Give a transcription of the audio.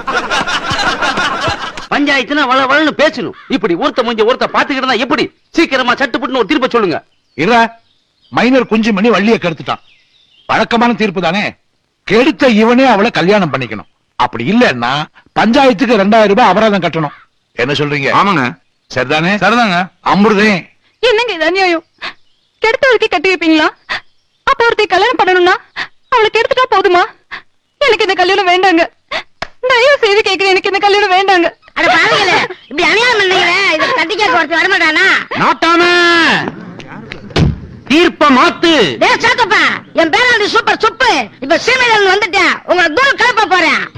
பஞ்சாயத்துனா வள வளன்னு பேசணும் இப்படி ஒருத்த முடிஞ்ச ஒருத்த பாத்துக்கிட்டு இருந்தா எப்படி சீக்கிரமா சட்டுப்புட்டுன்னு ஒரு தீர்ப்பை சொல்லுங்க இல்ல மைனர் குஞ்சு மணி வள்ளிய கெடுத்துட்டான் வழக்கமான தீர்ப்பு தானே கெடுத்த இவனே அவளை கல்யாணம் பண்ணிக்கணும் அப்படி இல்லன்னா பஞ்சாயத்துக்கு ரெண்டாயிரம் ரூபாய் அபராதம் கட்டணும் என்ன சொல்றீங்க ஆமாங்க சரிதானே சரிதாங்க அமிர்தே என்னங்க இது அநியாயம் கெடுத்தவளுக்கே கட்டி வைப்பீங்களா அப்ப ஒருத்தி கல்யாணம் பண்ணணும்னா அவளுக்கு எடுத்துட்டா போதுமா எனக்கு இந்த கல்யாணம் வேண்டாங்க தயவு செய்து கேட்கிறேன் எனக்கு இந்த கல்யாணம் வேண்டாங்க அட பாருங்களே இப்படி அநியாயம் பண்ணீங்களே இத கட்டி கேட்க ஒருத்தர் வரமாட்டானா நாட்டாம தீர்ப்ப மாத்து டேய் சாக்கப்பா என் பேராண்டி சூப்பர் சுப்பு இப்ப சீமையில இருந்து வந்துட்டேன் உங்களை தூரம் கிளப்ப போறேன்